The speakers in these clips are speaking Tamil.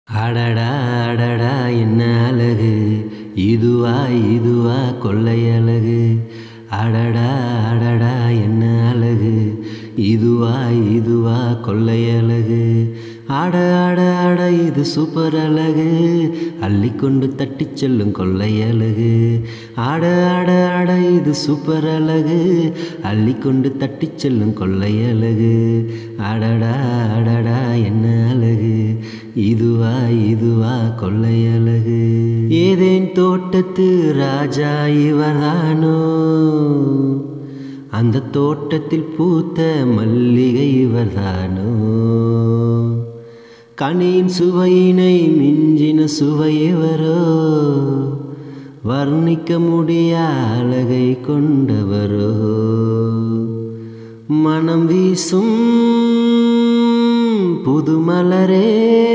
அடடா அடடா என்ன அழகு இதுவா இதுவா கொள்ளை அழகு அடடா அடடா என்ன அழகு இதுவா இதுவா கொள்ளை அழகு அட அட அட இது சூப்பர் அழகு அள்ளிக்கொண்டு தட்டிச் செல்லும் கொள்ளை அழகு அட அட அட இது சூப்பர் அழகு அள்ளிக்கொண்டு தட்டிச் செல்லும் கொள்ளை அழகு அடடா அடடா என்ன அழகு இதுவா இதுவா கொள்ளை அழகு ஏதேன் தோட்டத்து ராஜா இவர்தானோ அந்த தோட்டத்தில் பூத்த மல்லிகை இவர்தானோ கனியின் சுவையினை மிஞ்சின சுவையவரோ வர்ணிக்க முடியா அழகை கொண்டவரோ மனம் வீசும் புதுமலரே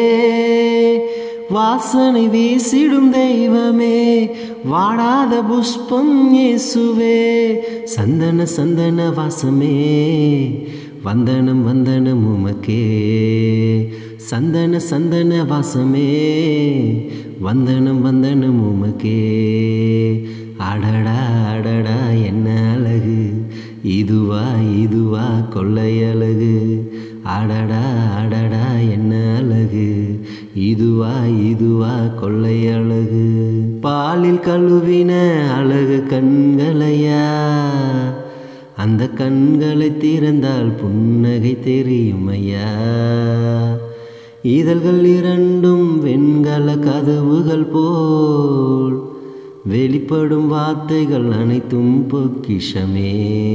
வாசனை வீசிடும் தெய்வமே வாடாத புஷ்பம் இயேசுவே சந்தன சந்தன வாசமே வந்தனம் வந்தனம் உமக்கே சந்தன சந்தன வாசமே வந்தனம் வந்தனம் உமக்கே அடடா அடடா என்ன அழகு இதுவா இதுவா கொள்ளை அழகு அடடா அடடா என்ன அழகு இதுவா இதுவா கொள்ளை அழகு பாலில் கழுவின அழகு கண்களையா அந்த கண்களை திறந்தால் புன்னகை தெரியுமையா இதழ்கள் இரண்டும் வெண்கல கதவுகள் போல் வெளிப்படும் வார்த்தைகள் அனைத்தும் பொக்கிஷமே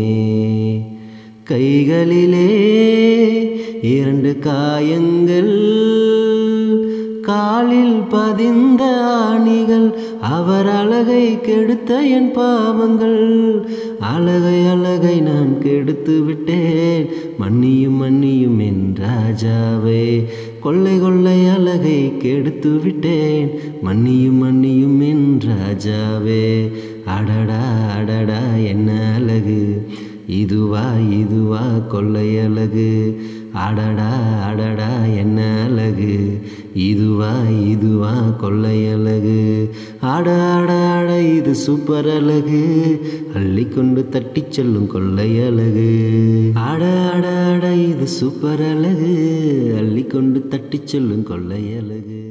கைகளிலே இரண்டு காயங்கள் காலில் பதிந்த ஆணிகள் அவர் அழகை கெடுத்த என் பாவங்கள் அழகை அழகை நான் கெடுத்து விட்டேன் மன்னியும் மன்னியும் என் ராஜாவே கொள்ளை கொள்ளை அழகை கெடுத்து விட்டேன் மன்னியும் மன்னியும் என் ராஜாவே அடடா அடடா என்ன அழகு இதுவா இதுவா கொள்ளை அழகு அடடா அடடா என்ன அழகு இதுவா இதுவா கொள்ளை அழகு அட அட அட இது சூப்பர் அழகு அள்ளிக்கொண்டு தட்டிச் செல்லும் கொள்ளை அழகு அட அட அட இது சூப்பர் அழகு அள்ளிக்கொண்டு தட்டிச் செல்லும் கொள்ளை அழகு